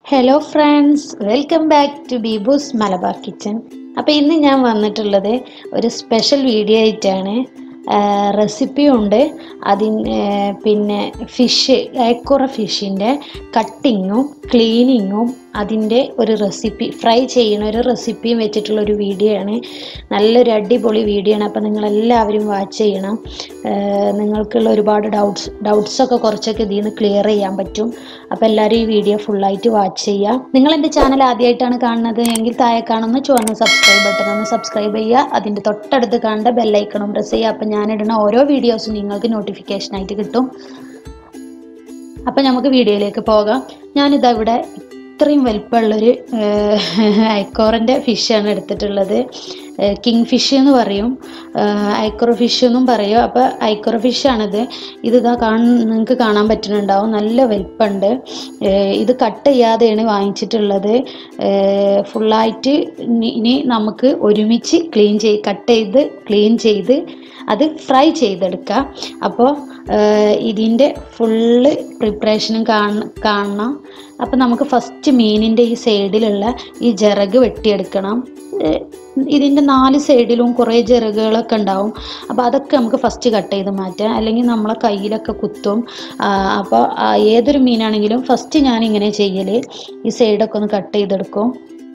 hello friends welcome back to Beebu's Malabar kitchen അപ്പോൾ ഇന്ന് ഞാൻ വന്നിട്ടുള്ളത് ഒരു സ്പെഷ്യൽ വീഡിയോ ആയിട്ടാണ് റെസിപ്പിയും ഉണ്ട് അതിന് പിന്നെ ഫിഷ് ഏക്കുറ ഫിഷിൻ്റെ കട്ടിങ്ങും ക്ലീനിങ്ങും അതിൻ്റെ ഒരു റെസിപ്പി ഫ്രൈ ചെയ്യുന്ന ഒരു റെസിപ്പിയും വെച്ചിട്ടുള്ള ഒരു വീഡിയോ ആണ് നല്ലൊരു അടിപൊളി വീഡിയോ ആണ് അപ്പോൾ നിങ്ങളെല്ലാവരും വാച്ച് ചെയ്യണം ഏഹ് നിങ്ങൾക്കുള്ള ഒരുപാട് ഡൗട്ട്സ് ഡൗട്ട്സൊക്കെ കുറച്ചൊക്കെ ഇതിൽ നിന്ന് ക്ലിയർ ചെയ്യാൻ പറ്റും അപ്പോൾ എല്ലാവരും ഈ വീഡിയോ ഫുള്ളായിട്ട് വാച്ച് ചെയ്യുക നിങ്ങൾ എൻ്റെ ചാനൽ ആദ്യമായിട്ടാണ് കാണുന്നത് എങ്കിൽ താഴെ കാണുന്ന ചുവന്ന സബ്സ്ക്രൈബ് ബട്ടൺ ഒന്ന് സബ്സ്ക്രൈബ് ചെയ്യുക അതിൻ്റെ തൊട്ടടുത്ത് കാണേണ്ട ബെല്ലൈക്കണം പ്രസ് ചെയ്യുക അപ്പോൾ ഞാനിടുന്ന ഓരോ വീഡിയോസും നിങ്ങൾക്ക് നോട്ടിഫിക്കേഷനായിട്ട് കിട്ടും അപ്പം നമുക്ക് വീഡിയോയിലേക്ക് പോകാം ഞാനിതാ ഇവിടെ ഇത്രയും വലിപ്പമുള്ളൊരു ഐക്കോറിൻ്റെ ഫിഷാണ് എടുത്തിട്ടുള്ളത് കിങ് ഫിഷ് എന്ന് പറയും ഐക്കോറ ഫിഷ് എന്നും പറയും അപ്പോൾ ഐക്കോറ ഫിഷാണിത് ഇത് ഇതാ കാണ നിങ്ങൾക്ക് കാണാൻ പറ്റുന്നുണ്ടാവും നല്ല വലിപ്പമുണ്ട് ഇത് കട്ട് ചെയ്യാതെയാണ് വാങ്ങിച്ചിട്ടുള്ളത് ഫുള്ളായിട്ട് ഇനി നമുക്ക് ഒരുമിച്ച് ക്ലീൻ ചെയ്ത് കട്ട് ചെയ്ത് ക്ലീൻ ചെയ്ത് അത് ഫ്രൈ ചെയ്തെടുക്കുക അപ്പോൾ ഇതിൻ്റെ ഫുള്ള് പ്രിപ്പറേഷനും കാണ കാണണം അപ്പോൾ നമുക്ക് ഫസ്റ്റ് മീനിൻ്റെ ഈ സൈഡിലുള്ള ഈ ജറക് വെട്ടിയെടുക്കണം ഇതിൻ്റെ നാല് സൈഡിലും കുറേ ജറകുകളൊക്കെ ഉണ്ടാവും അപ്പോൾ അതൊക്കെ നമുക്ക് ഫസ്റ്റ് കട്ട് ചെയ്ത് മാറ്റാം അല്ലെങ്കിൽ നമ്മളെ കയ്യിലൊക്കെ കുത്തും അപ്പോൾ ഏതൊരു മീനാണെങ്കിലും ഫസ്റ്റ് ഞാൻ ഇങ്ങനെ ചെയ്യൽ ഈ സൈഡൊക്കെ ഒന്ന് കട്ട് ചെയ്തെടുക്കും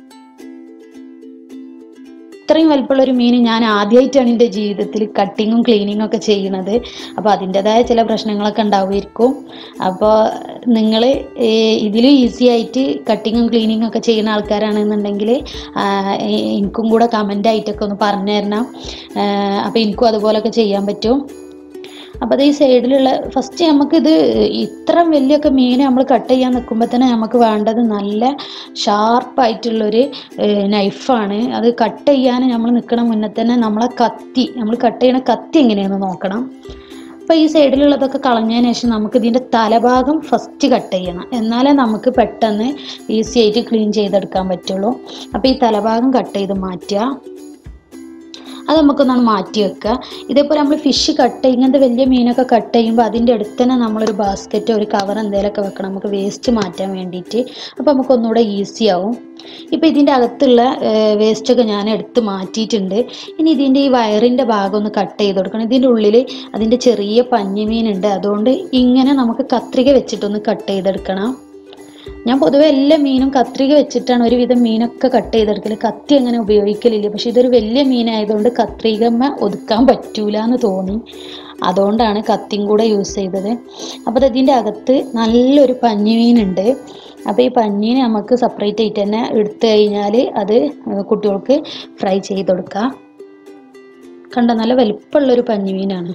ഇത്രയും വലിപ്പമുള്ള ഒരു മീൻ ഞാൻ ആദ്യമായിട്ടാണ് എൻ്റെ ജീവിതത്തിൽ കട്ടിങ്ങും ക്ലീനിങ്ങും ഒക്കെ ചെയ്യുന്നത് അപ്പോൾ അതിൻ്റെതായ ചില പ്രശ്നങ്ങളൊക്കെ ഉണ്ടാവുമായിരിക്കും അപ്പോൾ നിങ്ങൾ ഇതിലും ഈസി ആയിട്ട് കട്ടിങ്ങും ക്ലീനിങ്ങും ഒക്കെ ചെയ്യുന്ന ആൾക്കാരാണെന്നുണ്ടെങ്കിൽ എനിക്കും കൂടെ കമൻ്റ് ആയിട്ടൊക്കെ ഒന്ന് പറഞ്ഞു തരണം അപ്പോൾ എനിക്കും അതുപോലൊക്കെ ചെയ്യാൻ പറ്റും അപ്പോൾ അത് ഈ സൈഡിലുള്ള ഫസ്റ്റ് നമുക്കിത് ഇത്ര വലിയൊക്കെ മീൻ നമ്മൾ കട്ട് ചെയ്യാൻ നിൽക്കുമ്പോൾ തന്നെ നമുക്ക് വേണ്ടത് നല്ല ഷാർപ്പായിട്ടുള്ളൊരു നൈഫാണ് അത് കട്ട് ചെയ്യാൻ നമ്മൾ നിൽക്കണ മുന്നേ തന്നെ നമ്മളെ കത്തി നമ്മൾ കട്ട് ചെയ്യണ കത്തി എങ്ങനെയാണെന്ന് നോക്കണം അപ്പോൾ ഈ സൈഡിലുള്ളതൊക്കെ കളഞ്ഞതിന് ശേഷം നമുക്ക് ഇതിൻ്റെ തലഭാഗം ഫസ്റ്റ് കട്ട് ചെയ്യണം എന്നാലേ നമുക്ക് പെട്ടെന്ന് ഈസി ആയിട്ട് ക്ലീൻ ചെയ്തെടുക്കാൻ പറ്റുള്ളൂ അപ്പോൾ ഈ തലഭാഗം കട്ട് ചെയ്ത് മാറ്റുക അത് നമുക്കൊന്നാണ് മാറ്റി വെക്കുക ഇതേപോലെ നമ്മൾ ഫിഷ് കട്ട് ഇങ്ങനത്തെ വലിയ മീനൊക്കെ കട്ട് ചെയ്യുമ്പോൾ അതിൻ്റെ അടുത്ത് തന്നെ നമ്മളൊരു ബാസ്ക്കറ്റോ ഒരു കവർ എന്തെങ്കിലുമൊക്കെ വെക്കണം നമുക്ക് വേസ്റ്റ് മാറ്റാൻ വേണ്ടിയിട്ട് അപ്പോൾ നമുക്ക് ഒന്നുകൂടെ ഈസി ആവും ഇപ്പോൾ ഇതിൻ്റെ അകത്തുള്ള വേസ്റ്റൊക്കെ ഞാൻ എടുത്ത് മാറ്റിയിട്ടുണ്ട് ഇനി ഇതിൻ്റെ ഈ വയറിൻ്റെ ഭാഗം ഒന്ന് കട്ട് ചെയ്ത് കൊടുക്കണം ഇതിൻ്റെ ഉള്ളിൽ അതിൻ്റെ ചെറിയ പഞ്ഞിമീനുണ്ട് അതുകൊണ്ട് ഇങ്ങനെ നമുക്ക് കത്രിക വെച്ചിട്ടൊന്ന് കട്ട് ചെയ്തെടുക്കണം ഞാൻ പൊതുവെ എല്ലാ മീനും കത്രിക വെച്ചിട്ടാണ് ഒരുവിധം മീനൊക്കെ കട്ട് ചെയ്തെടുക്കൽ കത്തി അങ്ങനെ ഉപയോഗിക്കലില്ല പക്ഷെ ഇതൊരു വലിയ മീനായതുകൊണ്ട് കത്രികമ്മ ഒതുക്കാൻ പറ്റൂല എന്ന് തോന്നി അതുകൊണ്ടാണ് കത്തിയും കൂടെ യൂസ് ചെയ്തത് അപ്പോൾ ഇതിൻ്റെ അകത്ത് നല്ലൊരു പഞ്ഞിമീനുണ്ട് അപ്പോൾ ഈ പഞ്ഞീനെ നമുക്ക് സെപ്പറേറ്റ് ആയിട്ട് തന്നെ എടുത്തു കഴിഞ്ഞാൽ അത് കുട്ടികൾക്ക് ഫ്രൈ ചെയ്ത് കൊടുക്കാം കണ്ട നല്ല വലിപ്പമുള്ളൊരു പഞ്ഞിമീനാണ്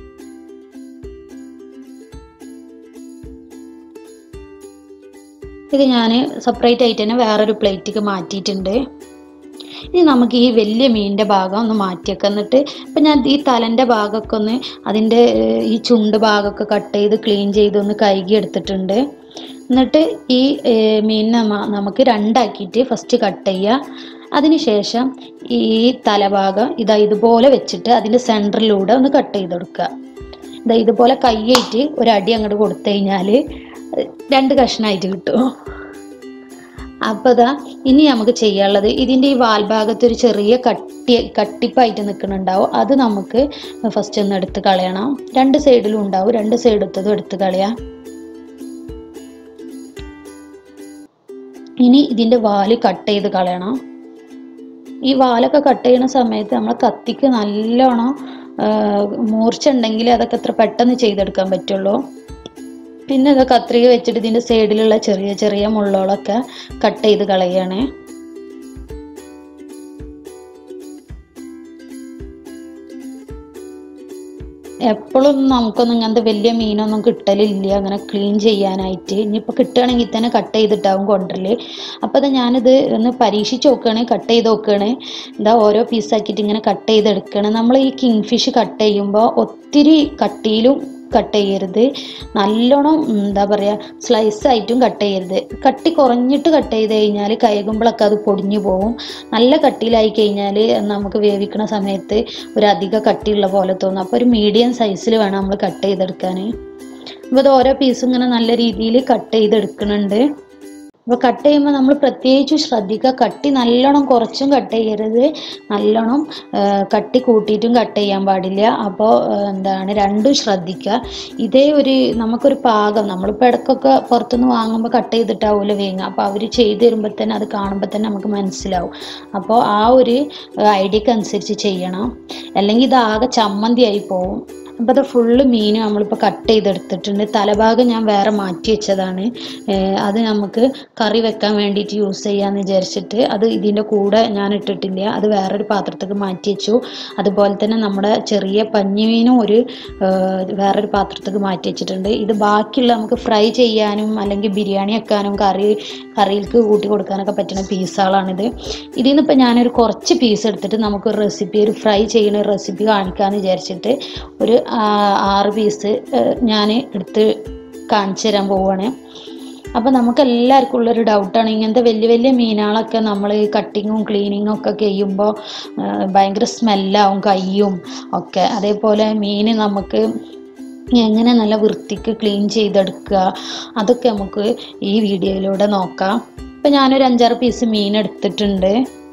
ഇത് ഞാൻ സെപ്പറേറ്റ് ആയിട്ട് തന്നെ വേറൊരു പ്ലേറ്റിക്ക് മാറ്റിയിട്ടുണ്ട് ഇനി നമുക്ക് ഈ വലിയ മീനിൻ്റെ ഭാഗം ഒന്ന് മാറ്റിയേക്കാം എന്നിട്ട് ഇപ്പം ഞാൻ ഈ തലൻ്റെ ഭാഗമൊക്കെ ഒന്ന് അതിൻ്റെ ഈ ചുണ്ട് ഭാഗമൊക്കെ കട്ട് ചെയ്ത് ക്ലീൻ ചെയ്ത് ഒന്ന് കഴുകി എടുത്തിട്ടുണ്ട് എന്നിട്ട് ഈ മീനിനെ നമുക്ക് രണ്ടാക്കിയിട്ട് ഫസ്റ്റ് കട്ട് ചെയ്യുക അതിനുശേഷം ഈ തലഭാഗം ഇതാ ഇതുപോലെ വെച്ചിട്ട് അതിൻ്റെ സെൻറ്ററിലൂടെ ഒന്ന് കട്ട് ചെയ്ത് കൊടുക്കുക ഇതാ ഇതുപോലെ കൈയായിട്ട് ഒരടി അങ്ങോട്ട് കൊടുത്തു കഴിഞ്ഞാൽ രണ്ട് കഷ്ണമായിട്ട് കിട്ടും അപ്പോൾ ഇതാ ഇനി നമുക്ക് ചെയ്യാനുള്ളത് ഇതിൻ്റെ ഈ വാൽഭാഗത്ത് ഒരു ചെറിയ കട്ടി കട്ടിപ്പായിട്ട് നിൽക്കുന്നുണ്ടാവും അത് നമുക്ക് ഫസ്റ്റ് ഒന്ന് എടുത്ത് കളയണം രണ്ട് സൈഡിലും ഉണ്ടാവും രണ്ട് സൈഡ് എടുത്തതും എടുത്ത് കളയാം ഇനി ഇതിൻ്റെ വാല് കട്ട് ചെയ്ത് കളയണം ഈ വാലൊക്കെ കട്ട് ചെയ്യുന്ന സമയത്ത് നമ്മളെ കത്തിക്ക് നല്ലോണം മൂർച്ച ഉണ്ടെങ്കിൽ അതൊക്കെ അത്ര പെട്ടെന്ന് ചെയ്തെടുക്കാൻ പറ്റുള്ളൂ പിന്നെ ഇത് കത്രിക വെച്ചിട്ട് ഇതിൻ്റെ സൈഡിലുള്ള ചെറിയ ചെറിയ മുള്ളോളൊക്കെ കട്ട് ചെയ്ത് കളയാണ് എപ്പോഴും നമുക്കൊന്നും ഇങ്ങനത്തെ വലിയ മീനൊന്നും കിട്ടലില്ല അങ്ങനെ ക്ലീൻ ചെയ്യാനായിട്ട് ഇനിയിപ്പോൾ കിട്ടുകയാണെങ്കിൽ തന്നെ കട്ട് ചെയ്തിട്ടാവും കൊണ്ടുവരല് അപ്പോൾ അത് ഞാനിത് ഒന്ന് പരീക്ഷിച്ച് നോക്കുകയാണ് കട്ട് ചെയ്ത് നോക്കുകയാണ് എന്താ ഓരോ പീസാക്കിയിട്ട് ഇങ്ങനെ കട്ട് ചെയ്തെടുക്കുകയാണ് നമ്മൾ ഈ കിങ് ഫിഷ് കട്ട് ചെയ്യുമ്പോൾ ഒത്തിരി കട്ടിയിലും കട്ട് ചെയ്യരുത് നല്ലോണം എന്താ പറയുക സ്ലൈസ് ആയിട്ടും കട്ട് ചെയ്യരുത് കട്ടി കുറഞ്ഞിട്ട് കട്ട് ചെയ്ത് കഴിഞ്ഞാൽ കയകുമ്പോഴൊക്കെ അത് പൊടിഞ്ഞു പോകും നല്ല കട്ടിയിലായി കഴിഞ്ഞാൽ നമുക്ക് വേവിക്കുന്ന സമയത്ത് ഒരു അധിക കട്ടിയുള്ള പോലെ തോന്നും അപ്പോൾ ഒരു മീഡിയം സൈസിൽ വേണം നമ്മൾ കട്ട് ചെയ്തെടുക്കാൻ അപ്പോൾ ഇത് ഓരോ പീസും ഇങ്ങനെ നല്ല രീതിയിൽ കട്ട് ചെയ്തെടുക്കുന്നുണ്ട് അപ്പോൾ കട്ട് ചെയ്യുമ്പോൾ നമ്മൾ പ്രത്യേകിച്ച് ശ്രദ്ധിക്കുക കട്ടി നല്ലോണം കുറച്ചും കട്ട് ചെയ്യരുത് നല്ലോണം ആ, കട്ടി കൂട്ടിയിട്ടും കട്ട് ചെയ്യാൻ പാടില്ല അപ്പോൾ എന്താണ് രണ്ടും ശ്രദ്ധിക്കുക ഇതേ ഒരു നമുക്കൊരു പാകം നമ്മളിപ്പോൾ ഇടയ്ക്കൊക്കെ പുറത്തുനിന്ന് വാങ്ങുമ്പോൾ കട്ട് ചെയ്തിട്ടാവുമല്ലോ വേങ്ങുക അപ്പോൾ അവർ ചെയ്ത് തരുമ്പോൾ തന്നെ അത് കാണുമ്പോൾ തന്നെ നമുക്ക് മനസ്സിലാവും അപ്പോൾ ആ ഒരു ഐഡിയക്ക് അനുസരിച്ച് ചെയ്യണം അല്ലെങ്കിൽ ഇത് ആകെ ചമ്മന്തിയായി പോവും അപ്പോൾ അത് ഫുള്ള് മീൻ നമ്മളിപ്പോൾ കട്ട് ചെയ്തെടുത്തിട്ടുണ്ട് തലഭാഗം ഞാൻ വേറെ മാറ്റി വെച്ചതാണ് ഏഹ് അത് നമുക്ക് കറി വെക്കാൻ വേണ്ടിയിട്ട് യൂസ് ചെയ്യാമെന്ന് വിചാരിച്ചിട്ട് അത് ഇതിൻ്റെ കൂടെ ഞാൻ ഇട്ടിട്ടില്ല അത് വേറൊരു പാത്രത്തേക്ക് മാറ്റി വെച്ചു അതുപോലെ തന്നെ നമ്മുടെ ചെറിയ പഞ്ഞിമീനും ഒരു ഏഹ് വേറൊരു പാത്രത്തേക്ക് മാറ്റി വെച്ചിട്ടുണ്ട് ഇത് ബാക്കിയുള്ള നമുക്ക് ഫ്രൈ ചെയ്യാനും അല്ലെങ്കിൽ ബിരിയാണി വെക്കാനും കറി കറിയിലേക്ക് കൂട്ടി കൊടുക്കാനൊക്കെ പറ്റുന്ന പീസുകളാണിത് ഇതിൽ നിന്ന് ഇപ്പം ഞാനൊരു കുറച്ച് പീസ് എടുത്തിട്ട് നമുക്കൊരു റെസിപ്പി ഒരു ഫ്രൈ ചെയ്യുന്ന ഒരു റെസിപ്പി കാണിക്കാമെന്ന് വിചാരിച്ചിട്ട് ഒരു ആ, ആറ് പീസ് ഞാൻ എടുത്ത് കാണിച്ചു തരാൻ പോവുകയാണ് അപ്പോൾ നമുക്ക് എല്ലാവർക്കും ഉള്ളൊരു ഡൗട്ടാണ് ഇങ്ങനത്തെ വലിയ വലിയ മീനുകളൊക്കെ നമ്മൾ കട്ടിങ്ങും ക്ലീനിങ്ങും ഒക്കെ ചെയ്യുമ്പോൾ ഭയങ്കര സ്മെല്ലാവും കയ്യും ഒക്കെ അതേപോലെ മീൻ നമുക്ക് എങ്ങനെ നല്ല വൃത്തിക്ക് ക്ലീൻ ചെയ്തെടുക്കുക അതൊക്കെ നമുക്ക് ഈ വീഡിയോയിലൂടെ നോക്കാം ഇപ്പം ഞാനൊരു അഞ്ചാറ് പീസ് മീൻ എടുത്തിട്ടുണ്ട്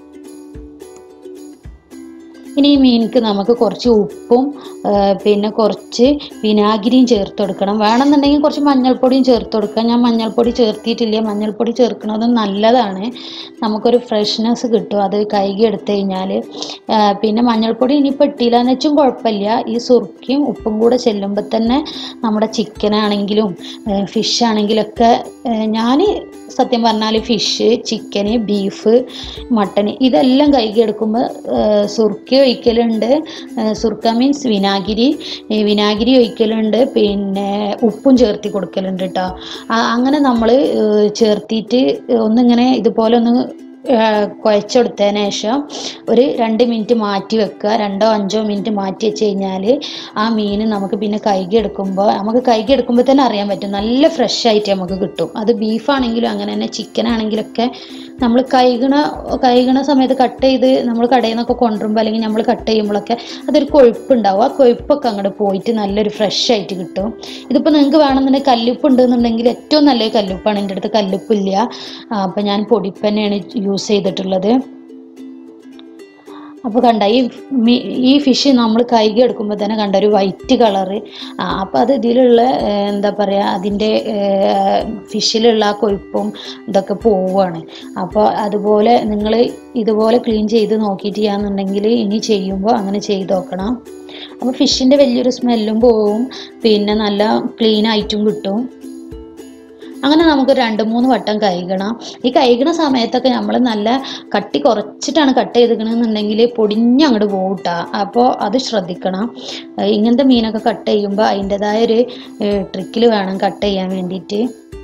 ഇനി ഈ മീനിക്ക് നമുക്ക് കുറച്ച് ഉപ്പും ആ, പിന്നെ കുറച്ച് വിനാഗിരിയും ചേർത്ത് കൊടുക്കണം വേണമെന്നുണ്ടെങ്കിൽ കുറച്ച് മഞ്ഞൾപ്പൊടിയും ചേർത്ത് കൊടുക്കാം ഞാൻ മഞ്ഞൾപ്പൊടി ചേർത്തിയിട്ടില്ല മഞ്ഞൾപ്പൊടി ചേർക്കുന്നത് നല്ലതാണ് നമുക്കൊരു ഫ്രഷ്നെസ് കിട്ടും അത് കൈകി എടുത്തു കഴിഞ്ഞാൽ പിന്നെ മഞ്ഞൾപ്പൊടി ഇനിയിപ്പോൾ ഇട്ടില്ലാന്ന് വെച്ചും കുഴപ്പമില്ല ഈ സുർക്കയും ഉപ്പും കൂടെ ചെല്ലുമ്പോൾ തന്നെ നമ്മുടെ ചിക്കനാണെങ്കിലും ഫിഷ് ആണെങ്കിലൊക്കെ ഞാൻ സത്യം പറഞ്ഞാൽ ഫിഷ് ചിക്കന് ബീഫ് മട്ടൻ ഇതെല്ലാം കൈകി എടുക്കുമ്പോൾ സുർക്ക ഒഴിക്കലുണ്ട് ഏഹ് സുർക്ക മീൻസ് വിനാഗിരി ഈ വിനാഗിരി ഒഴിക്കലുണ്ട് പിന്നെ ഉപ്പും ചേർത്തി കൊടുക്കലുണ്ട് കേട്ടോ അങ്ങനെ നമ്മൾ ചേർത്തിയിട്ട് ഒന്നിങ്ങനെ ഇതുപോലെ ഒന്ന് ഏഹ് കുഴച്ചെടുത്തതിന് ശേഷം ഒരു രണ്ട് മിനിറ്റ് മാറ്റി വെക്കുക രണ്ടോ അഞ്ചോ മിനിറ്റ് മാറ്റി വെച്ച് കഴിഞ്ഞാൽ ആ മീൻ നമുക്ക് പിന്നെ കൈകി എടുക്കുമ്പോൾ നമുക്ക് കൈകി എടുക്കുമ്പോൾ തന്നെ അറിയാൻ പറ്റും നല്ല ഫ്രഷ് ആയിട്ട് നമുക്ക് കിട്ടും അത് ബീഫാണെങ്കിലും അങ്ങനെ തന്നെ ചിക്കൻ ആണെങ്കിലൊക്കെ നമ്മൾ കൈകണ കൈകണ സമയത്ത് കട്ട് ചെയ്ത് നമ്മൾ കടയിൽ നിന്നൊക്കെ കൊണ്ടുവരുമ്പോൾ അല്ലെങ്കിൽ നമ്മൾ കട്ട് ചെയ്യുമ്പോഴൊക്കെ അതൊരു കൊഴുപ്പുണ്ടാവും ആ കൊഴുപ്പൊക്കെ അങ്ങോട്ട് പോയിട്ട് നല്ലൊരു ഫ്രഷ് ആയിട്ട് കിട്ടും ഇതിപ്പോൾ നിങ്ങൾക്ക് വേണമെന്നുണ്ടെങ്കിൽ കല്ലുപ്പ് ഉണ്ടെന്നുണ്ടെങ്കിൽ ഏറ്റവും നല്ല കല്ലുപ്പാണ് എൻ്റെ അടുത്ത് കല്ലുപ്പില്ല അപ്പം ഞാൻ പൊടിപ്പ് തന്നെയാണ് യൂസ് ചെയ്തിട്ടുള്ളത് അപ്പോൾ കണ്ട ഈ മീ ഈ ഫിഷ് നമ്മൾ കൈകി എടുക്കുമ്പോൾ തന്നെ കണ്ട ഒരു വൈറ്റ് കളറ് അപ്പോൾ അത് ഇതിലുള്ള ഏഹ്, എന്താ പറയുക അതിൻ്റെ ഫിഷിലുള്ള ആ കൊഴുപ്പും ഇതൊക്കെ പോവുകയാണ് അപ്പോൾ അതുപോലെ നിങ്ങൾ ഇതുപോലെ ക്ലീൻ ചെയ്ത് നോക്കിയിട്ട് ചെയ്യാന്നുണ്ടെങ്കിൽ ഇനി ചെയ്യുമ്പോൾ അങ്ങനെ ചെയ്ത് നോക്കണം അപ്പോൾ ഫിഷിൻ്റെ വലിയൊരു സ്മെല്ലും പോവും പിന്നെ നല്ല ക്ലീൻ ആയിട്ടും കിട്ടും അങ്ങനെ നമുക്ക് രണ്ട് മൂന്ന് വട്ടം കഴുകണം ഈ കഴുകണ സമയത്തൊക്കെ നമ്മൾ നല്ല കട്ടി കുറച്ചിട്ടാണ് കട്ട് ചെയ്തിക്കണമെന്നുണ്ടെങ്കിൽ പൊടിഞ്ഞ് അങ്ങോട്ട് പോകട്ടാ അപ്പോൾ അത് ശ്രദ്ധിക്കണം ഏഹ് ഇങ്ങനത്തെ മീനൊക്കെ കട്ട് ചെയ്യുമ്പോൾ അതിൻ്റെതായ ഒരു ട്രിക്കിൽ വേണം കട്ട് ചെയ്യാൻ വേണ്ടിയിട്ട്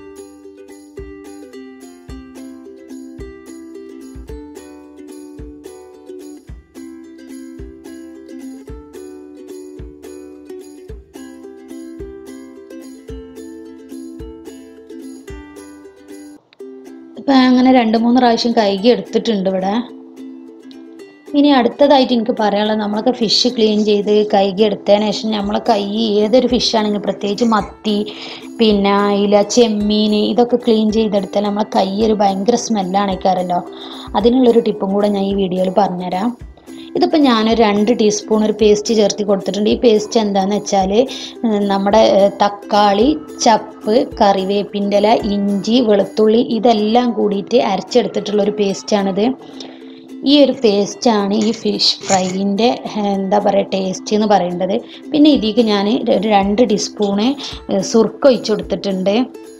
ഇപ്പം അങ്ങനെ രണ്ട് മൂന്ന് പ്രാവശ്യം കൈകി എടുത്തിട്ടുണ്ട് ഇവിടെ ഇനി അടുത്തതായിട്ട് എനിക്ക് പറയാനുള്ളത് നമ്മളൊക്കെ ഫിഷ് ക്ലീൻ ചെയ്ത് കൈകി എടുത്തതിന് ശേഷം നമ്മളെ കൈ ഏതൊരു ഫിഷ് ആണെങ്കിലും പ്രത്യേകിച്ച് മത്തി പിന്നെ ഇല ചെമ്മീൻ ഇതൊക്കെ ക്ലീൻ ചെയ്തെടുത്താൽ നമ്മളെ കൈ ഒരു ഭയങ്കര സ്മെല്ലാണ് ഇക്കാരല്ലോ അതിനുള്ളൊരു ടിപ്പും കൂടെ ഞാൻ ഈ വീഡിയോയിൽ പറഞ്ഞുതരാം ഇതിപ്പോൾ ഞാനൊരു രണ്ട് ടീസ്പൂൺ ഒരു പേസ്റ്റ് ചേർത്തി കൊടുത്തിട്ടുണ്ട് ഈ പേസ്റ്റ് എന്താന്ന് വെച്ചാൽ നമ്മുടെ ഏഹ്, തക്കാളി ചപ്പ് കറിവേപ്പിൻ്റെ ഇല ഇഞ്ചി വെളുത്തുള്ളി ഇതെല്ലാം കൂടിയിട്ട് അരച്ചെടുത്തിട്ടുള്ള ഒരു പേസ്റ്റാണിത് ഈ ഒരു പേസ്റ്റാണ് ഈ ഫിഷ് ഫ്രൈൻ്റെ എന്താ പറയുക ടേസ്റ്റ് എന്ന് പറയേണ്ടത് പിന്നെ ഇതിലേക്ക് ഞാൻ ഒരു രണ്ട് ടീസ്പൂണ് ഏഹ്, സുർക്ക ഒഴിച്ചു കൊടുത്തിട്ടുണ്ട്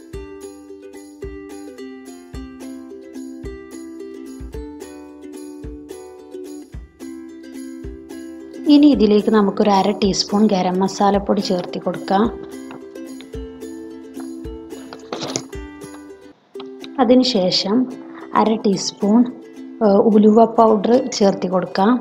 ഇനി ഇതിലേക്ക് നമുക്കൊരു അര ടീസ്പൂൺ ഗരം മസാലപ്പൊടി ചേർത്തി കൊടുക്കാം അതിനുശേഷം അര ടീസ്പൂൺ ഏഹ്, ഉലുവ പൗഡർ ചേർത്തി കൊടുക്കാം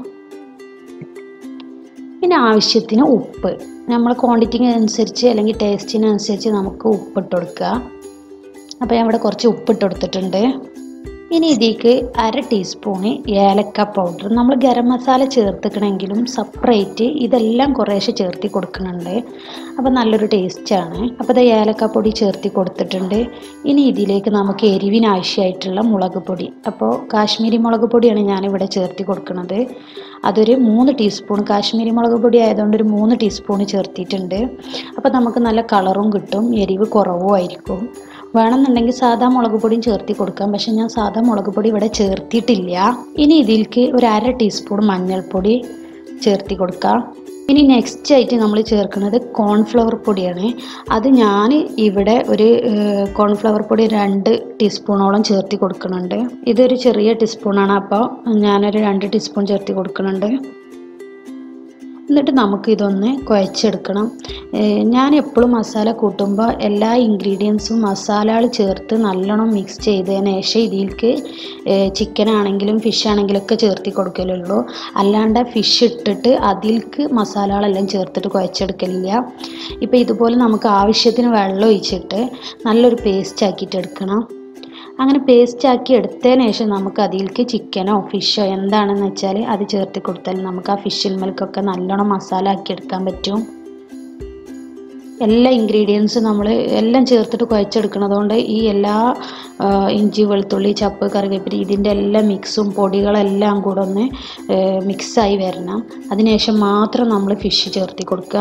പിന്നെ ആവശ്യത്തിന് ഉപ്പ് നമ്മൾ ക്വാണ്ടിറ്റിക്ക് അനുസരിച്ച് അല്ലെങ്കിൽ ടേസ്റ്റിനനുസരിച്ച് നമുക്ക് ഉപ്പിട്ട് കൊടുക്കുക അപ്പോൾ ഞാൻ ഇവിടെ കുറച്ച് ഉപ്പിട്ട് കൊടുത്തിട്ടുണ്ട് ഇനി ഇതിലേക്ക് അര ടീസ്പൂണ് ഏലക്ക പൗഡർ നമ്മൾ ഗരം മസാല ചേർത്തിക്കണമെങ്കിലും സെപ്പറേറ്റ് ഇതെല്ലാം കുറേശ്ശെ ചേർത്തി കൊടുക്കുന്നുണ്ട് അപ്പോൾ നല്ലൊരു ടേസ്റ്റാണ് അപ്പോൾ ഇത് ഏലക്കപ്പൊടി ചേർത്തി കൊടുത്തിട്ടുണ്ട് ഇനി ഇതിലേക്ക് നമുക്ക് എരിവിന് ആവശ്യമായിട്ടുള്ള മുളക് പൊടി അപ്പോൾ കാശ്മീരി മുളക് പൊടിയാണ് ഞാനിവിടെ ചേർത്തി കൊടുക്കുന്നത് അതൊരു മൂന്ന് ടീസ്പൂൺ കാശ്മീരി മുളക് പൊടി ആയതുകൊണ്ട് ഒരു മൂന്ന് ടീസ്പൂൺ ചേർത്തിട്ടുണ്ട് അപ്പോൾ നമുക്ക് നല്ല കളറും കിട്ടും എരിവ് കുറവും ആയിരിക്കും വേണമെന്നുണ്ടെങ്കിൽ സാധാ മുളക് പൊടിയും ചേർത്തി കൊടുക്കാം പക്ഷെ ഞാൻ സാധാ മുളക് പൊടി ഇവിടെ ചേർത്തിട്ടില്ല ഇനി ഇതിലേക്ക് ഒരു അര ടീസ്പൂൺ മഞ്ഞൾപ്പൊടി ചേർത്തി കൊടുക്കാം ഇനി നെക്സ്റ്റ് ആയിട്ട് നമ്മൾ ചേർക്കുന്നത് കോൺഫ്ലവർ പൊടിയാണ് അത് ഞാൻ ഇവിടെ ഒരു കോൺഫ്ലവർ പൊടി രണ്ട് ടീസ്പൂണോളം ചേർത്തി കൊടുക്കുന്നുണ്ട് ഇതൊരു ചെറിയ ടീസ്പൂണാണ് അപ്പോൾ ഞാനൊരു രണ്ട് ടീസ്പൂൺ ചേർത്തി കൊടുക്കുന്നുണ്ട് എന്നിട്ട് നമുക്ക് ഇതൊന്ന് കുഴച്ചെടുക്കണം ഏഹ് ഞാൻ എപ്പോഴും മസാല കൂട്ടുമ്പോൾ എല്ലാ ഇൻഗ്രീഡിയൻസും മസാലകൾ ചേർത്ത് നല്ലോണം മിക്സ് ചെയ്തതിന് ശേഷം ഇതിലേക്ക് ചിക്കൻ ആണെങ്കിലും ഫിഷ് ആണെങ്കിലും ഒക്കെ ചേർത്തി കൊടുക്കലുള്ളൂ അല്ലാണ്ട് ഫിഷ് ഇട്ടിട്ട് അതിലേക്ക് മസാലകളെല്ലാം ചേർത്തിട്ട് കുഴച്ചെടുക്കലില്ല ഇപ്പോൾ ഇതുപോലെ നമുക്ക് ആവശ്യത്തിന് വെള്ളം ഒഴിച്ചിട്ട് നല്ലൊരു പേസ്റ്റ് ആക്കിയിട്ട് എടുക്കണം അങ്ങനെ പേസ്റ്റ് ആക്കി എടുത്തതിന് ശേഷം നമുക്ക് അതിലേക്ക് ചിക്കനോ ഫിഷോ എന്താണെന്ന് വെച്ചാൽ അത് ചേർത്ത് കൊടുത്താൽ നമുക്ക് ആ ഫിഷിൽ മിൽക്കൊക്കെ നല്ലോണം മസാല ആക്കി എടുക്കാൻ പറ്റും എല്ലാ ഇൻഗ്രീഡിയൻസും നമ്മൾ എല്ലാം ചേർത്തിട്ട് കുഴച്ചെടുക്കണതുകൊണ്ട് ഈ എല്ലാ ആ, ഇഞ്ചി വെളുത്തുള്ളി ചപ്പ് കറിവേപ്പില ഇതിൻ്റെ എല്ലാ മിക്സും പൊടികളെല്ലാം കൂടെ ഒന്ന് മിക്സായി വരണം അതിനുശേഷം മാത്രം നമ്മൾ ഫിഷ് ചേർത്തി കൊടുക്കുക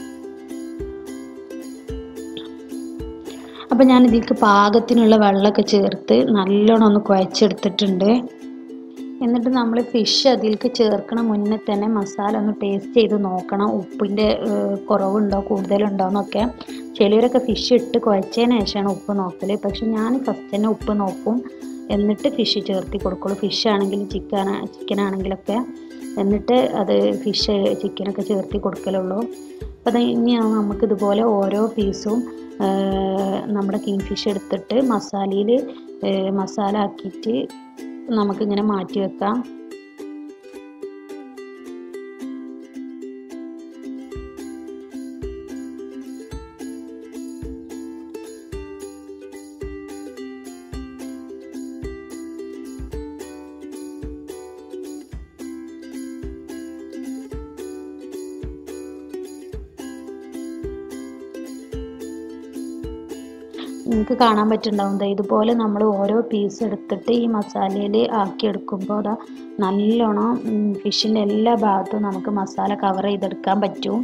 അപ്പോൾ ഞാൻ ഇതിലേക്ക് പാകത്തിനുള്ള വെള്ളമൊക്കെ ചേർത്ത് നല്ലോണം ഒന്ന് കുഴച്ചെടുത്തിട്ടുണ്ട് എന്നിട്ട് നമ്മൾ ഫിഷ് അതിലേക്ക് ചേർക്കണ മുന്നേ തന്നെ മസാല ഒന്ന് ടേസ്റ്റ് ചെയ്ത് നോക്കണം ഉപ്പിൻ്റെ കുറവുണ്ടോ കൂടുതലുണ്ടോ എന്നൊക്കെ ചിലവരൊക്കെ ഫിഷ് ഇട്ട് കുഴച്ചതിന് ശേഷമാണ് ഉപ്പ് നോക്കൽ പക്ഷെ ഞാൻ ഫസ്റ്റ് തന്നെ ഉപ്പ് നോക്കും എന്നിട്ട് ഫിഷ് ചേർത്തി കൊടുക്കുള്ളൂ ഫിഷ് ആണെങ്കിലും ചിക്കൻ ചിക്കൻ ആണെങ്കിലൊക്കെ എന്നിട്ട് അത് ഫിഷ് ചിക്കനൊക്കെ ചേർത്തി കൊടുക്കലുള്ളൂ അപ്പോൾ അത് ഇനിയാണ് നമുക്ക് ഇതുപോലെ ഓരോ പീസും നമ്മുടെ കിങ് ഫിഷ് എടുത്തിട്ട് മസാലയിൽ മസാല ആക്കിയിട്ട് നമുക്കിങ്ങനെ മാറ്റി വെക്കാം നിങ്ങൾക്ക് കാണാൻ പറ്റുന്നുണ്ടാവും ദേ ഇതുപോലെ നമ്മൾ ഓരോ പീസ് എടുത്തിട്ട് ഈ മസാലയിൽ ആക്കിയെടുക്കുമ്പോൾ അതാ നല്ലോണം ഫിഷിൻ്റെ എല്ലാ ഭാഗത്തും നമുക്ക് മസാല കവർ ചെയ്തെടുക്കാൻ പറ്റും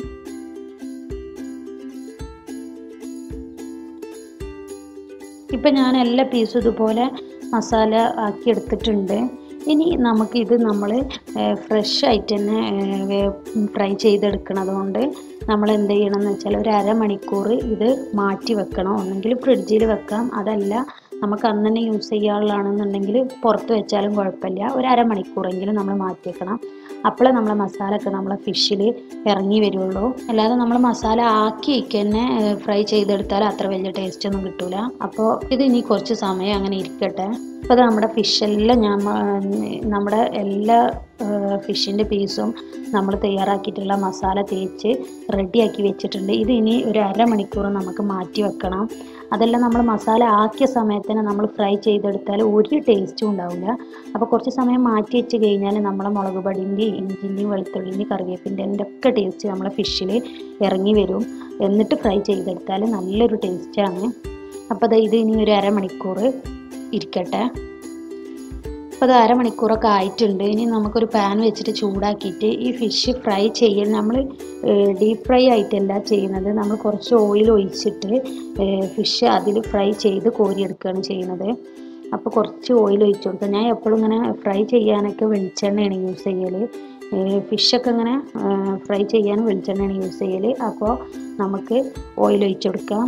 ഇപ്പം ഞാൻ എല്ലാ പീസും ഇതുപോലെ മസാല ആക്കി എടുത്തിട്ടുണ്ട് ഇനി നമുക്കിത് നമ്മൾ ഫ്രഷ് ആയിട്ട് തന്നെ ഫ്രൈ ചെയ്തെടുക്കണത് കൊണ്ട് നമ്മൾ എന്ത് ചെയ്യണം എന്ന് വെച്ചാൽ ഒരു അരമണിക്കൂർ ഇത് മാറ്റി വെക്കണം ഒന്നെങ്കിൽ ഫ്രിഡ്ജിൽ വെക്കാം അതല്ല നമുക്ക് അന്ന് തന്നെ യൂസ് ചെയ്യാനുള്ളതാണെന്നുണ്ടെങ്കിൽ പുറത്ത് വെച്ചാലും കുഴപ്പമില്ല ഒരു അരമണിക്കൂറെങ്കിലും നമ്മൾ മാറ്റി വെക്കണം അപ്പോഴേ നമ്മളെ മസാല ഒക്കെ നമ്മളെ ഫിഷിൽ ഇറങ്ങി വരുള്ളൂ അല്ലാതെ നമ്മൾ മസാല ആക്കി തന്നെ ഫ്രൈ ചെയ്തെടുത്താൽ അത്ര വലിയ ടേസ്റ്റ് ഒന്നും കിട്ടൂല അപ്പോൾ ഇത് ഇനി കുറച്ച് സമയം അങ്ങനെ ഇരിക്കട്ടെ അപ്പോൾ അത് നമ്മുടെ ഫിഷെല്ലാം ഞാൻ നമ്മുടെ എല്ലാ ഫിഷിൻ്റെ പീസും നമ്മൾ തയ്യാറാക്കിയിട്ടുള്ള മസാല തേച്ച് റെഡിയാക്കി വെച്ചിട്ടുണ്ട് ഇത് ഇനി ഒരു അരമണിക്കൂർ നമുക്ക് മാറ്റി വെക്കണം അതെല്ലാം നമ്മൾ മസാല ആക്കിയ സമയത്തിന് നമ്മൾ ഫ്രൈ ചെയ്തെടുത്താൽ ഒരു ടേസ്റ്റും ഉണ്ടാവില്ല അപ്പോൾ കുറച്ച് സമയം മാറ്റി വെച്ച് കഴിഞ്ഞാൽ നമ്മളെ മുളക് പൊടിൻ്റെയും ഇഞ്ചിൻ്റെയും വെളുത്തുള്ളിൻ്റെയും കറിവേപ്പിൻ്റെ ഒക്കെ ടേസ്റ്റ് നമ്മളെ ഫിഷിൽ ഇറങ്ങി വരും എന്നിട്ട് ഫ്രൈ ചെയ്തെടുത്താൽ നല്ലൊരു ടേസ്റ്റാണ് അപ്പോൾ അത് ഇത് ഇനി ഒരു അരമണിക്കൂർ ഇരിക്കട്ടെ അപ്പോൾ അത് അരമണിക്കൂറൊക്കെ ആയിട്ടുണ്ട് ഇനി നമുക്കൊരു പാൻ വെച്ചിട്ട് ചൂടാക്കിയിട്ട് ഈ ഫിഷ് ഫ്രൈ ചെയ്യൽ നമ്മൾ ഡീപ്പ് ഫ്രൈ ആയിട്ടല്ല ചെയ്യുന്നത് നമ്മൾ കുറച്ച് ഓയിൽ ഒഴിച്ചിട്ട് ഫിഷ് അതിൽ ഫ്രൈ ചെയ്ത് കോരിയെടുക്കുകയാണ് ചെയ്യുന്നത് അപ്പോൾ കുറച്ച് ഓയിൽ ഒഴിച്ചു കൊടുക്കുക ഞാൻ എപ്പോഴും ഇങ്ങനെ ഫ്രൈ ചെയ്യാനൊക്കെ വെളിച്ചെണ്ണയാണ് യൂസ് ചെയ്യൽ ഫിഷൊക്കെ ഇങ്ങനെ ഫ്രൈ ചെയ്യാൻ വെളിച്ചെണ്ണയാണ് യൂസ് ചെയ്യൽ അപ്പോൾ നമുക്ക് ഓയിൽ ഒഴിച്ചു കൊടുക്കാം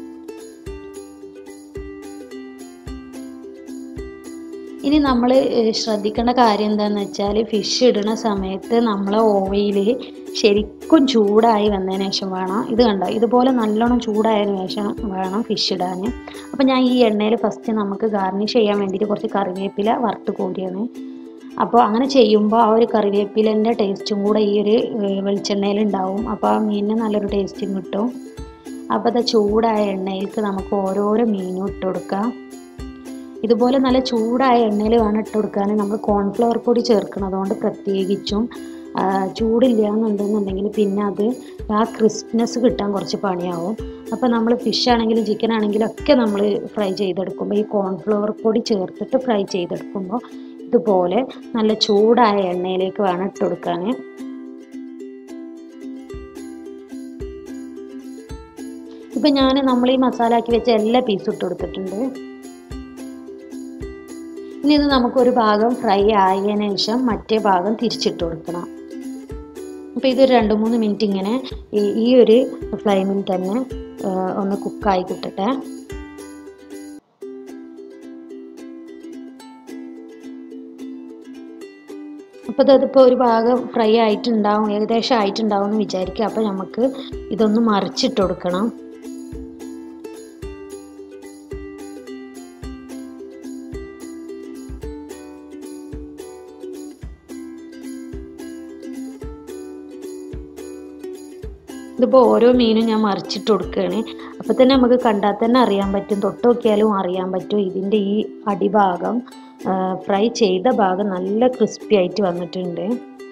ഇനി നമ്മൾ ശ്രദ്ധിക്കേണ്ട കാര്യം എന്താണെന്ന് വെച്ചാൽ ഫിഷ് ഇടുന്ന സമയത്ത് നമ്മളെ ഓയിൽ ശരിക്കും ചൂടായി വന്നതിന് ശേഷം വേണം ഇത് കണ്ടോ ഇതുപോലെ നല്ലോണം ചൂടായതിനു ശേഷം വേണം ഫിഷ് ഇടാൻ അപ്പോൾ ഞാൻ ഈ എണ്ണയിൽ ഫസ്റ്റ് നമുക്ക് ഗാർണിഷ് ചെയ്യാൻ വേണ്ടിയിട്ട് കുറച്ച് കറിവേപ്പില വറുത്ത് കോരിയാണ് അപ്പോൾ അങ്ങനെ ചെയ്യുമ്പോൾ ആ ഒരു കറിവേപ്പിലൻ്റെ ടേസ്റ്റും കൂടെ ഈ ഒരു വെളിച്ചെണ്ണയിൽ ഉണ്ടാവും അപ്പോൾ ആ മീനിന് നല്ലൊരു ടേസ്റ്റും കിട്ടും അപ്പോൾ അത് ചൂടായ എണ്ണയിലേക്ക് നമുക്ക് ഓരോരോ മീനും ഇട്ട് കൊടുക്കാം ഇതുപോലെ നല്ല ചൂടായ എണ്ണയിൽ വേണം ഇട്ട് കൊടുക്കാൻ നമ്മൾ കോൺഫ്ലവർ പൊടി ചേർക്കണതുകൊണ്ട് പ്രത്യേകിച്ചും ആ, ചൂടില്ല എന്നുണ്ടെന്നുണ്ടെങ്കിൽ പിന്നെ അത് ആ ക്രിസ്പ്നെസ് കിട്ടാൻ കുറച്ച് പണിയാവും അപ്പോൾ നമ്മൾ ഫിഷ് ആണെങ്കിലും ചിക്കൻ ആണെങ്കിലും ഒക്കെ നമ്മൾ ഫ്രൈ ചെയ്തെടുക്കുമ്പോൾ ഈ കോൺഫ്ലവർ പൊടി ചേർത്തിട്ട് ഫ്രൈ ചെയ്തെടുക്കുമ്പോൾ ഇതുപോലെ നല്ല ചൂടായ എണ്ണയിലേക്ക് വേണം ഇട്ട് കൊടുക്കാൻ ഇപ്പം ഞാൻ നമ്മൾ ഈ മസാല ആക്കി വെച്ച എല്ലാ പീസും ഇട്ട് കൊടുത്തിട്ടുണ്ട് ഇനി ഇത് നമുക്കൊരു ഭാഗം ഫ്രൈ ആയതിനു ശേഷം മറ്റേ ഭാഗം തിരിച്ചിട്ട് കൊടുക്കണം അപ്പോൾ ഇതൊരു രണ്ട് മൂന്ന് മിനിറ്റ് ഇങ്ങനെ ഈ ഈ ഒരു ഫ്ലെയിമിൽ തന്നെ ആ, ഒന്ന് കുക്കായി കിട്ടട്ടെ അപ്പോൾ അതിപ്പോൾ ഒരു ഭാഗം ഫ്രൈ ആയിട്ടുണ്ടാവും ഏകദേശം ആയിട്ടുണ്ടാവും എന്ന് വിചാരിക്കുക അപ്പോൾ നമുക്ക് ഇതൊന്ന് മറിച്ചിട്ട് കൊടുക്കണം ഇതിപ്പോൾ ഓരോ മീനും ഞാൻ മറിച്ചിട്ട് കൊടുക്കുകയാണ് അപ്പോൾ തന്നെ നമുക്ക് കണ്ടാൽ തന്നെ അറിയാൻ പറ്റും തൊട്ട് നോക്കിയാലും അറിയാൻ പറ്റും ഇതിൻ്റെ ഈ അടിഭാഗം ഫ്രൈ ചെയ്ത ഭാഗം നല്ല ക്രിസ്പി ആയിട്ട് വന്നിട്ടുണ്ട്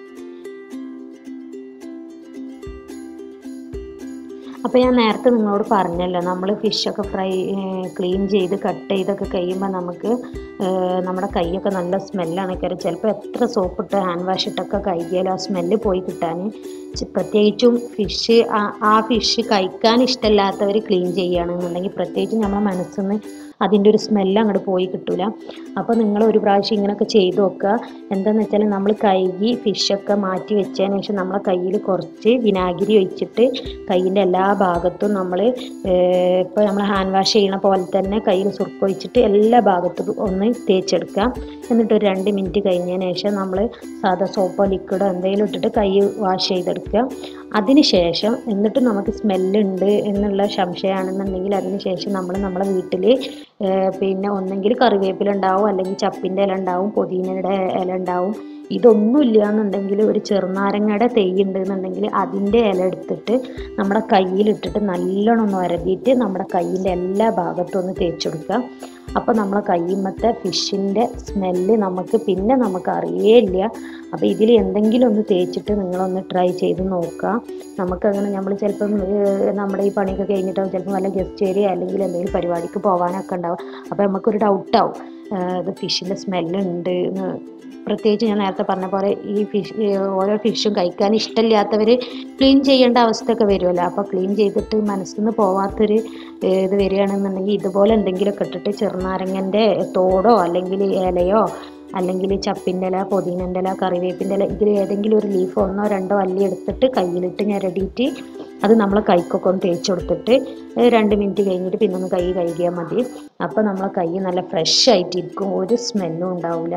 അപ്പോൾ ഞാൻ നേരത്തെ നിങ്ങളോട് പറഞ്ഞല്ലോ നമ്മൾ ഫിഷൊക്കെ ഫ്രൈ ക്ലീൻ ചെയ്ത് കട്ട് ചെയ്തൊക്കെ കഴിയുമ്പോൾ നമുക്ക് ഏഹ്, നമ്മുടെ കൈയൊക്കെ നല്ല സ്മെല്ലാണ് കാര്യം ചിലപ്പോൾ എത്ര സോപ്പിട്ട് ഹാൻഡ് വാഷ് ഇട്ടൊക്കെ കഴുകിയാലും ആ സ്മെല്ല് പോയി കിട്ടാൻ ചി- പ്രത്യേകിച്ചും ഫിഷ് ആ ഫിഷ് കഴിക്കാൻ ഇഷ്ടമില്ലാത്തവർ ക്ലീൻ ചെയ്യുകയാണെന്നുണ്ടെങ്കിൽ പ്രത്യേകിച്ചും നമ്മുടെ മനസ്സിൽ നിന്ന് അതിൻ്റെ ഒരു സ്മെല്ല് അങ്ങോട്ട് പോയി കിട്ടൂല അപ്പോൾ നിങ്ങൾ ഒരു പ്രാവശ്യം ഇങ്ങനെയൊക്കെ ചെയ്ത് നോക്കുക എന്താണെന്ന് വെച്ചാൽ നമ്മൾ കഴുകി ഫിഷൊക്കെ മാറ്റി വെച്ചതിന് ശേഷം നമ്മളെ കയ്യിൽ കുറച്ച് വിനാഗിരി ഒഴിച്ചിട്ട് കയ്യിൻ്റെ എല്ലാ ഭാഗത്തും നമ്മൾ ഇപ്പോൾ നമ്മൾ ഹാൻഡ് വാഷ് ചെയ്യണ പോലെ തന്നെ കയ്യിൽ സുർക്ക ഒഴിച്ചിട്ട് എല്ലാ ഭാഗത്തും ഒന്ന് തേച്ചെടുക്കുക എന്നിട്ട് ഒരു രണ്ട് മിനിറ്റ് കഴിഞ്ഞതിന് ശേഷം നമ്മൾ സാധാ സോപ്പോ ലിക്വിഡോ എന്തെങ്കിലും ഇട്ടിട്ട് കൈ വാഷ് ചെയ്തെടുക്കുക അതിന് ശേഷം എന്നിട്ട് നമുക്ക് സ്മെല്ലുണ്ട് എന്നുള്ള സംശയമാണെന്നുണ്ടെങ്കിൽ അതിന് ശേഷം നമ്മൾ നമ്മളെ വീട്ടിൽ പിന്നെ ഒന്നെങ്കിൽ കറിവേപ്പില ഉണ്ടാവും അല്ലെങ്കിൽ ചപ്പിൻ്റെ ഇല ഉണ്ടാവും പുതിനയുടെ ഇല ഉണ്ടാവും ഇതൊന്നും ഇല്ല എന്നുണ്ടെങ്കിൽ ഒരു ചെറുനാരങ്ങയുടെ തെയ്യ് ഉണ്ട് എന്നുണ്ടെങ്കിൽ അതിൻ്റെ ഇല എടുത്തിട്ട് നമ്മുടെ കയ്യിലിട്ടിട്ട് നല്ലോണം ഒന്ന് വരതിയിട്ട് നമ്മുടെ കയ്യിൻ്റെ എല്ലാ ഭാഗത്തും ഒന്ന് തേച്ച് കൊടുക്കുക അപ്പോൾ നമ്മളെ കയ്യുമ്മത്തെ ഫിഷിൻ്റെ സ്മെല്ല് നമുക്ക് പിന്നെ നമുക്ക് അറിയേയില്ല അപ്പോൾ ഇതിൽ എന്തെങ്കിലും ഒന്ന് തേച്ചിട്ട് നിങ്ങളൊന്ന് ട്രൈ ചെയ്ത് നോക്കുക നമുക്കങ്ങനെ നമ്മൾ ചിലപ്പം ഏഹ്, നമ്മുടെ ഈ പണിയൊക്കെ കഴിഞ്ഞിട്ടാവും ചിലപ്പോൾ വല്ല ഗസ്റ്റ് ഏരിയ അല്ലെങ്കിൽ എന്തെങ്കിലും പരിപാടിക്ക് പോകാനൊക്കെ ഉണ്ടാവും അപ്പോൾ നമുക്കൊരു ഡൗട്ടാവും ഇത് ഫിഷിൻ്റെ സ്മെല്ലുണ്ട് എന്ന് പ്രത്യേകിച്ച് ഞാൻ നേരത്തെ പറഞ്ഞ പോലെ ഈ ഫിഷ് ഓരോ ഫിഷും കഴിക്കാൻ ഇഷ്ടമില്ലാത്തവർ ക്ലീൻ ചെയ്യേണ്ട അവസ്ഥയൊക്കെ വരുമല്ലോ അപ്പോൾ ക്ലീൻ ചെയ്തിട്ട് മനസ്സിൽ നിന്ന് പോവാത്തൊരു ഏഹ്, ഇത് വരികയാണെന്നുണ്ടെങ്കിൽ ഇതുപോലെ എന്തെങ്കിലുമൊക്കെ ഇട്ടിട്ട് ചെറുനാരങ്ങൻ്റെ തോടോ അല്ലെങ്കിൽ ഇലയോ അല്ലെങ്കിൽ ചപ്പിൻ്റെ ഇല പുതിനൻ്റെ ഇല കറിവേപ്പിൻ്റെ ഇല ഇതിൽ ഏതെങ്കിലും ഒരു ലീഫ് ഒന്നോ രണ്ടോ അല്ലി എടുത്തിട്ട് കയ്യിലിട്ട് ഞെരടിയിട്ട് അത് നമ്മൾ കൈക്കൊക്കെ ഒന്ന് തേച്ച് കൊടുത്തിട്ട് ഏഹ് രണ്ട് മിനിറ്റ് കഴിഞ്ഞിട്ട് പിന്നെ ഒന്ന് കൈ കഴുകിയാൽ മതി അപ്പോൾ നമ്മളെ കൈ നല്ല ഫ്രഷ് ആയിട്ടിരിക്കും ഒരു സ്മെല്ലും ഉണ്ടാവില്ല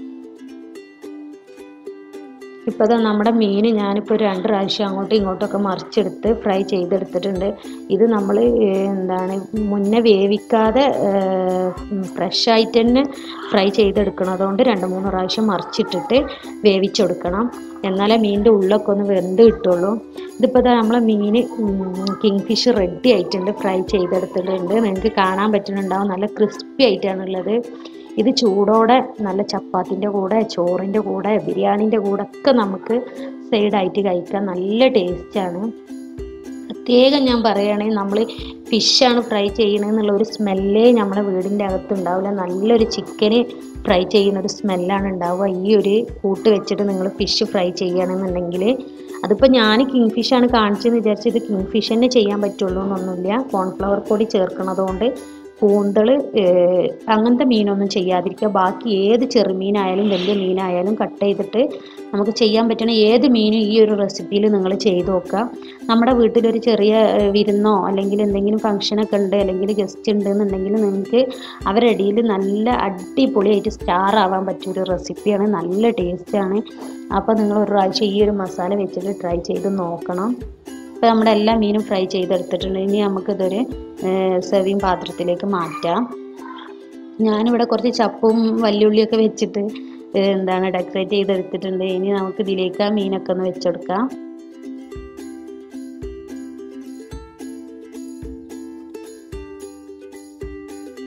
ഇപ്പോൾ ദാ നമ്മുടെ മീൻ ഞാനിപ്പോൾ രണ്ട് പ്രാവശ്യം അങ്ങോട്ടും ഇങ്ങോട്ടൊക്കെ മറിച്ചെടുത്ത് ഫ്രൈ ചെയ്തെടുത്തിട്ടുണ്ട് ഇത് നമ്മൾ എന്താണ് മുന്നേ വേവിക്കാതെ ഫ്രഷ് ആയിട്ട് തന്നെ ഫ്രൈ ചെയ്തെടുക്കണതുകൊണ്ട് രണ്ട് മൂന്ന് പ്രാവശ്യം മറിച്ചിട്ടിട്ട് വേവിച്ചെടുക്കണം എന്നാലേ മീനിൻ്റെ ഉള്ളൊക്കെ ഒന്ന് വെന്ത് കിട്ടുള്ളൂ ഇതിപ്പോൾ ദാ നമ്മളെ മീൻ കിങ് ഫിഷ് റെഡി ആയിട്ടുണ്ട് ഫ്രൈ ചെയ്തെടുത്തിട്ടുണ്ട് നിങ്ങൾക്ക് കാണാൻ പറ്റുന്നുണ്ടാവും നല്ല ക്രിസ്പി ആയിട്ടാണുള്ളത് ഇത് ചൂടോടെ നല്ല ചപ്പാത്തിൻ്റെ കൂടെ ചോറിൻ്റെ കൂടെ ബിരിയാണീൻ്റെ കൂടെ ഒക്കെ നമുക്ക് സൈഡായിട്ട് കഴിക്കാൻ നല്ല ടേസ്റ്റാണ് പ്രത്യേകം ഞാൻ പറയുകയാണെങ്കിൽ നമ്മൾ ഫിഷാണ് ഫ്രൈ ചെയ്യണമെന്നുള്ള ഒരു സ്മെല്ലേ നമ്മുടെ വീടിൻ്റെ അകത്ത് ഉണ്ടാവില്ല നല്ലൊരു ചിക്കന് ഫ്രൈ ചെയ്യുന്ന ഒരു സ്മെല്ലാണ് ഉണ്ടാവുക ഈ ഒരു കൂട്ട് വെച്ചിട്ട് നിങ്ങൾ ഫിഷ് ഫ്രൈ ചെയ്യുകയാണെന്നുണ്ടെങ്കിൽ അതിപ്പോൾ ഞാൻ കിങ് ഫിഷാണ് കാണിച്ചതെന്ന് വിചാരിച്ച് ഇത് കിങ് ഫിഷ് തന്നെ ചെയ്യാൻ പറ്റുള്ളൂ എന്നൊന്നുമില്ല കോൺഫ്ലവർ പൊടി ചേർക്കണതുകൊണ്ട് കൂന്തൾ അങ്ങനത്തെ മീനൊന്നും ചെയ്യാതിരിക്കുക ബാക്കി ഏത് ചെറുമീനായാലും വലിയ മീനായാലും കട്ട് ചെയ്തിട്ട് നമുക്ക് ചെയ്യാൻ പറ്റുന്ന ഏത് മീനും ഈ ഒരു റെസിപ്പിയിൽ നിങ്ങൾ ചെയ്ത് നോക്കുക നമ്മുടെ വീട്ടിലൊരു ചെറിയ ഏഹ്, വിരുന്നോ അല്ലെങ്കിൽ എന്തെങ്കിലും ഫംഗ്ഷനൊക്കെ ഉണ്ട് അല്ലെങ്കിൽ ഗസ്റ്റ് ഉണ്ട് എന്നുണ്ടെങ്കിൽ നിങ്ങൾക്ക് അവരുടെ ഇടയിൽ നല്ല അടിപൊളിയായിട്ട് സ്റ്റാർ ആവാൻ പറ്റിയ ഒരു റെസിപ്പിയാണ് നല്ല ടേസ്റ്റാണ് അപ്പോൾ നിങ്ങൾ ഒരു പ്രാവശ്യം ഈ ഒരു മസാല വെച്ചിട്ട് ട്രൈ ചെയ്ത് നോക്കണം ഇപ്പോൾ നമ്മുടെ എല്ലാ മീനും ഫ്രൈ ചെയ്തെടുത്തിട്ടുണ്ട് ഇനി നമുക്കിതൊരു സെർവിങ് പാത്രത്തിലേക്ക് മാറ്റാം ഞാനിവിടെ കുറച്ച് ചപ്പും വല്യുള്ളിയൊക്കെ വെച്ചിട്ട് ഏഹ് എന്താണ് ഡെക്കറേറ്റ് ചെയ്തെടുത്തിട്ടുണ്ട് ഇനി നമുക്ക് ഇതിലേക്ക് ആ മീനൊക്കെ ഒന്ന് വെച്ചെടുക്കാം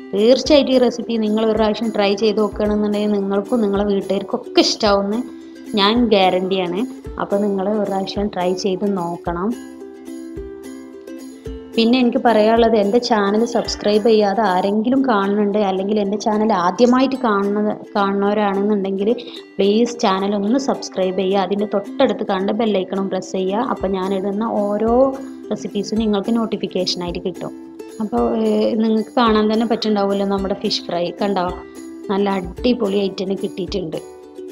തീർച്ചയായിട്ടും ഈ റെസിപ്പി നിങ്ങൾ ഒരു പ്രാവശ്യം ട്രൈ ചെയ്ത് നോക്കുകയാണെന്നുണ്ടെങ്കിൽ നിങ്ങൾക്കും നിങ്ങളെ വീട്ടുകാർക്കും ഒക്കെ ഇഷ്ടമാവുമെന്ന് ഞാൻ ഗ്യാരണ്ടിയാണ് അപ്പോൾ നിങ്ങൾ ഒരു പ്രാവശ്യം ട്രൈ ചെയ്ത് നോക്കണം പിന്നെ എനിക്ക് പറയാനുള്ളത് എൻ്റെ ചാനൽ സബ്സ്ക്രൈബ് ചെയ്യാതെ ആരെങ്കിലും കാണുന്നുണ്ട് അല്ലെങ്കിൽ എൻ്റെ ചാനൽ ആദ്യമായിട്ട് കാണുന്നത് കാണുന്നവരാണെന്നുണ്ടെങ്കിൽ പ്ലീസ് ചാനൽ ഒന്ന് സബ്സ്ക്രൈബ് ചെയ്യുക അതിൻ്റെ തൊട്ടടുത്ത് കണ്ട ബെല്ലൈക്കണം പ്രസ് ചെയ്യുക അപ്പോൾ ഞാനിടുന്ന ഓരോ റെസിപ്പീസും നിങ്ങൾക്ക് നോട്ടിഫിക്കേഷനായിട്ട് കിട്ടും അപ്പോൾ നിങ്ങൾക്ക് കാണാൻ തന്നെ പറ്റുണ്ടാവുമല്ലോ നമ്മുടെ ഫിഷ് ഫ്രൈ കണ്ടോ നല്ല അടിപൊളിയായിട്ട് തന്നെ കിട്ടിയിട്ടുണ്ട്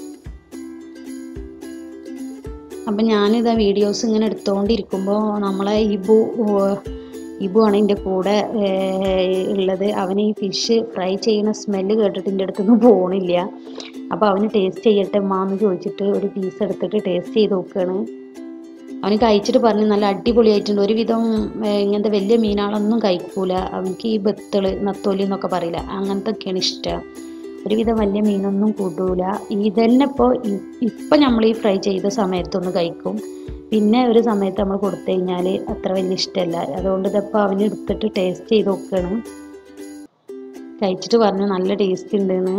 അപ്പം ഞാനിതാ വീഡിയോസ് ഇങ്ങനെ എടുത്തുകൊണ്ടിരിക്കുമ്പോൾ നമ്മളെ ഇബു ഇബു ആണ് എൻ്റെ കൂടെ ഉള്ളത് അവന് ഈ ഫിഷ് ഫ്രൈ ചെയ്യുന്ന സ്മെല്ല് കേട്ടിട്ട് എൻ്റെ അടുത്തൊന്നും പോകണില്ല അപ്പോൾ അവന് ടേസ്റ്റ് ചെയ്യട്ടെ മാന്ന് ചോദിച്ചിട്ട് ഒരു പീസ് എടുത്തിട്ട് ടേസ്റ്റ് ചെയ്ത് നോക്കുകയാണ് അവന് കഴിച്ചിട്ട് പറഞ്ഞു നല്ല അടിപൊളിയായിട്ടുണ്ട് ഒരുവിധം ഇങ്ങനത്തെ വലിയ മീനുകളൊന്നും കഴിക്കൂല അവനക്ക് ഈ ബത്തള് നത്തോലി എന്നൊക്കെ പറയില്ല അങ്ങനത്തെ ഒക്കെയാണ് ഇഷ്ടം ഒരുവിധം വലിയ മീനൊന്നും കൂട്ടൂല ഇതന്നെ ഇപ്പോൾ ഇപ്പം നമ്മൾ ഈ ഫ്രൈ ചെയ്ത സമയത്തൊന്ന് കഴിക്കും പിന്നെ ഒരു സമയത്ത് നമ്മൾ കൊടുത്തു കഴിഞ്ഞാൽ അത്ര വലിയ ഇഷ്ടമല്ല അതുകൊണ്ട് ഇതിപ്പോൾ അവന് എടുത്തിട്ട് ടേസ്റ്റ് ചെയ്ത് നോക്കുകയാണ് കഴിച്ചിട്ട് പറഞ്ഞു നല്ല ടേസ്റ്റ് ഉണ്ടെന്ന്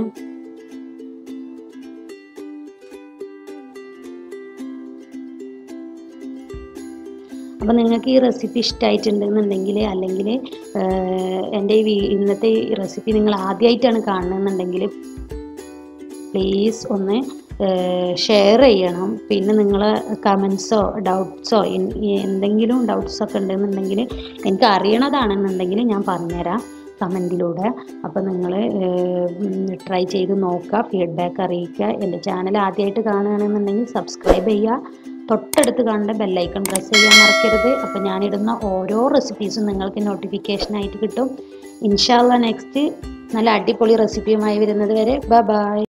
അപ്പോൾ നിങ്ങൾക്ക് ഈ റെസിപ്പി ഇഷ്ടമായിട്ടുണ്ടെന്നുണ്ടെങ്കിൽ അല്ലെങ്കിൽ എൻ്റെ ഈ ഇന്നത്തെ ഈ റെസിപ്പി നിങ്ങൾ ആദ്യമായിട്ടാണ് കാണുന്നതെന്നുണ്ടെങ്കിൽ പ്ലീസ് ഒന്ന് ഷെയർ ചെയ്യണം പിന്നെ നിങ്ങൾ കമൻസോ ഡൗട്ട്സോ എന്തെങ്കിലും ഡൗട്ട്സ് ഒക്കെ ഉണ്ടെന്നുണ്ടെങ്കിൽ എനിക്ക് അറിയണതാണെന്നുണ്ടെങ്കിൽ ഞാൻ പറഞ്ഞുതരാം കമൻറ്റിലൂടെ അപ്പോൾ നിങ്ങൾ ട്രൈ ചെയ്ത് നോക്കുക ഫീഡ്ബാക്ക് അറിയിക്കുക എൻ്റെ ചാനൽ ആദ്യമായിട്ട് കാണുകയാണെന്നുണ്ടെങ്കിൽ സബ്സ്ക്രൈബ് ചെയ്യുക തൊട്ടടുത്ത് കാണേണ്ട ബെല്ലൈക്കൺ പ്രസ് ചെയ്യാൻ മറക്കരുത് അപ്പോൾ ഞാനിടുന്ന ഓരോ റെസിപ്പീസും നിങ്ങൾക്ക് നോട്ടിഫിക്കേഷനായിട്ട് കിട്ടും ഇൻഷാല്ല നെക്സ്റ്റ് നല്ല അടിപൊളി റെസിപ്പിയുമായി വരുന്നത് വരെ ബൈ ബൈ